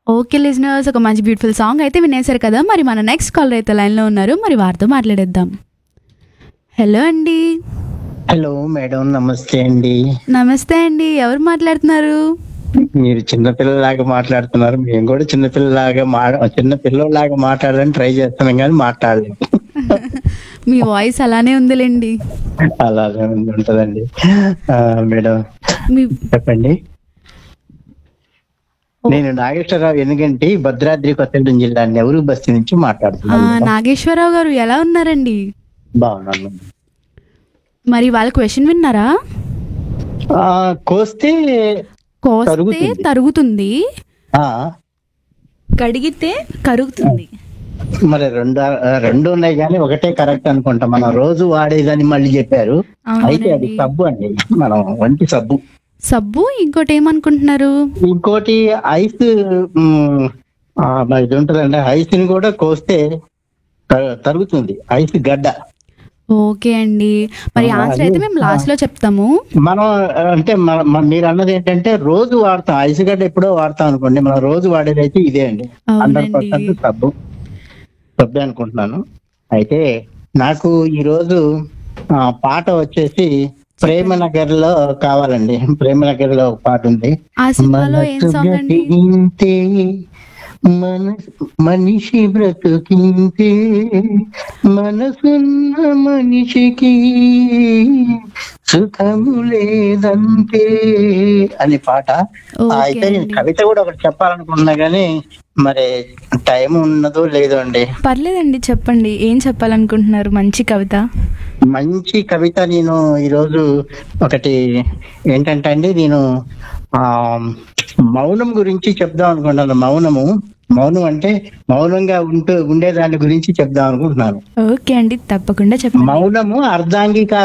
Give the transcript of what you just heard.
Okay listeners ఒక మంచి beautiful song అయితే వినేశారు కదా మరి మన నెక్స్ట్ కాలర్ అయితే లైన్లో ఉన్నారు మరి వారితో మాట్లాడేద్దాం హలో అండి హలో మేడం నమస్తే అండి నమస్తే అండి ఎవరు మాట్లాడుతున్నారు మీరు చిన్నపిల్లలాగా మాట్లాడుతున్నారు మేము కూడా చిన్నపిల్లలాగా మా చిన్న పిల్లలాగా మాట్లాడాలని ట్రై చేస్తున్నాం కానీ మాట్లాడలేదు మీ వాయిస్ అలానే ఉందిలేండి అలాగే ఉంటుందండి ఆ, మేడం మీ చెప్పండి నేను నాగేశ్వరరావు ఎందుకంటే భద్రాద్రి కొత్తగూడెం జిల్లా నెవరు బస్తీ నుంచి ఆ, మాట్లాడుతున్నాను మేడం. నాగేశ్వరరావు గారు ఎలా ఉన్నారండి బాగున్నాను మరి వాళ్ళ క్వశ్చన్ విన్నారా ఆ, కోస్తే కోస్తే తరుగుతుంది. తరుగుతుంది ఆ, కడిగితే కరుగుతుంది మరి రెండు ఆ, రెండు ఉన్నాయి కానీ ఒకటే కరెక్ట్ అనుకుంటా మనం రోజు వాడేదని మళ్ళీ చెప్పారు అయితే అది అవునండి సబ్బు అండి మనం వంటి సబ్బు సబ్బు ఇంకోటి ఏమనుకుంటున్నారు ఇంకోటి ఐస్ మ్, ఆ, మరి ఇది ఉంటుందండి ఐస్ ని కూడా కోస్తే త- తరుగుతుంది ఐస్ గడ్డ ఓకే అండి మరి ఆ, ఆన్సర్ అది- అయితే మేము లాస్ట్ లో చెప్తాము మనం ఆ, అంటే మన- మన- మీరు అన్నది ఏంటంటే రోజు వాడతాం ఐస్ గడ్డ ఎప్పుడో వాడతాం అనుకోండి మనం రోజు వాడేది అయితే ఇదే అండి హండ్రెడ్ అవునండి పర్సెంట్ సబ్బు సబ్బే అనుకుంటున్నాను అయితే నాకు ఈ రోజు ఆ, పాట వచ్చేసి ప్రేమ నగర్ లో కావాలండి ప్రేమ నగర్ లో ఒక పాట ఉంది ఆ సినిమాలో ఏం సాంగ్ అండి బ్రతికింతే మనసు మనిషి బ్రతుకింతే మనసున్న మనిషికి సుఖము లేదంతే అని పాట ఓకే అయితే నేను అండి. కవిత కూడా ఒకటి చెప్పాలనుకున్నా గానీ మరి టైం ఉన్నదో లేదో అండి పర్లేదండి చెప్పండి ఏం చెప్పాలనుకుంటున్నారు మంచి కవిత మంచి కవిత నేను ఈరోజు ఒకటి ఏంటంటే అండి నేను ఆ మౌనం గురించి చెప్దాం అనుకుంటున్నాను మౌనము మౌనం అంటే మౌనంగా ఉంటూ ఉండే దాని గురించి చెప్దాం అనుకుంటున్నాను ఓకే అండి తప్పకుండా చెప్పండి మౌనము అర్ధాంగిక